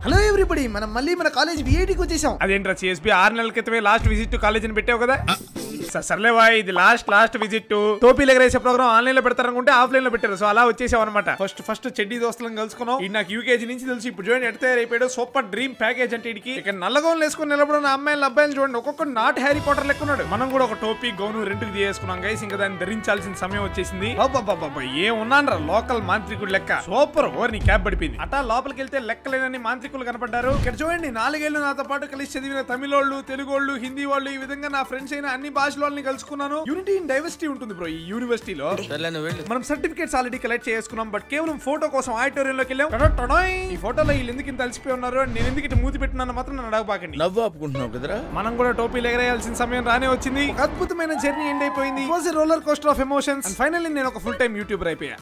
Hello everybody మనం మళ్ళీ మన కాలేజ్ విఐటికి వచ్చేసాం అదేంట్రా సిఎస్పి ఆరు నెలల క్రితమే లాస్ట్ విజిట్ కాలేజ్ అని పెట్టావు కదా స- సర్లే బాయ్ ఇది లాస్ట్ లాస్ట్ విజిట్ టోపీలు ఎగరేసే ప్రోగ్రామ్ ఆన్లైన్ లో పెడతారనుకుంటే ఆఫ్లైన్ లో పెట్టారు సో అలా వచ్చేసాం అనమాట ఫస్ట్ ఫస్ట్ చెడ్డీ దోస్తులను కలుసుకున్నాం ఈ నాకు యూకేజీ నుంచి తెలుసు ఇప్పుడు చూడండి ఎట్ తయారైపోయాడు సూపర్ డ్రీమ్ ప్యాకేజ్ అంటే ఇడికి ఇక నల్లగోన్ వేసుకుని నిలబడిన అమ్మాయిల అబ్బాయిలు చూడండి ఒక్కొక్క నాట్ హ్యారీ పాటర్ లెక్కున్నాడు మనం కూడా ఒక టోపీ గౌను రెంట్కి తీసుకున్నాం గైస్ ఇంకా దాన్ని ధరించాల్సిన సమయం వచ్చేసింది అబ్బబ్బబ్బబ్బ, ఏం ఉన్నాను లోకల్ మాంత్రికుడు లెక్క సూపర్ ఓర్ నీ క్యాబ్ పడిపోయింది అటా లోపలికి వెళ్తే లెక్కలేనని మాంత్రికులు కనపడ్డారు ఇక్కడ చూడండి నాలుగేళ్లు నాతో పాటు కలిసి చదివిన తమిళోళ్ళు తెలుగోళ్ళు హిందీ వాళ్ళు ఈ విధంగా నా ఫ్రెండ్స్ అయిన అన్ని భాషల వాళ్ళని కలుసుకున్నాను యూనిటీ ఇన్ డైవర్సిటీ ఉంటుంది బ్రో ఈ యూనివర్సిటీలో సర్లే నువ్వు వెళ్ళు మనం సర్టిఫికేట్స్ ఆల్రెడీ కలెక్ట్ చేసుకున్నాం బట్ కేవలం ఫోటో కోసం ఆడిటోరియంలోకి వెళ్ళాం టడో టడోయ్. ఈ ఫోటోలో వీళ్ళు ఎందుకు ఇంత అలసిపోయి ఉన్నారు and నేను ఎందుకు ఇటు మూతి పెట్టినాను మాత్రం నన్ను అడగబాకండి నవ్వు ఆపుకుంటున్నావు కదరా మనం కూడా టోపీలు ఎగరేయాల్సిన సమయం రానే వచ్చింది ఒక అద్భుతమైన జర్నీ ఎండ్ అయిపోయింది roller coaster of emotions and finally నేను ఒక ఫుల్ టైం యూట్యూబర్ అయిపోయా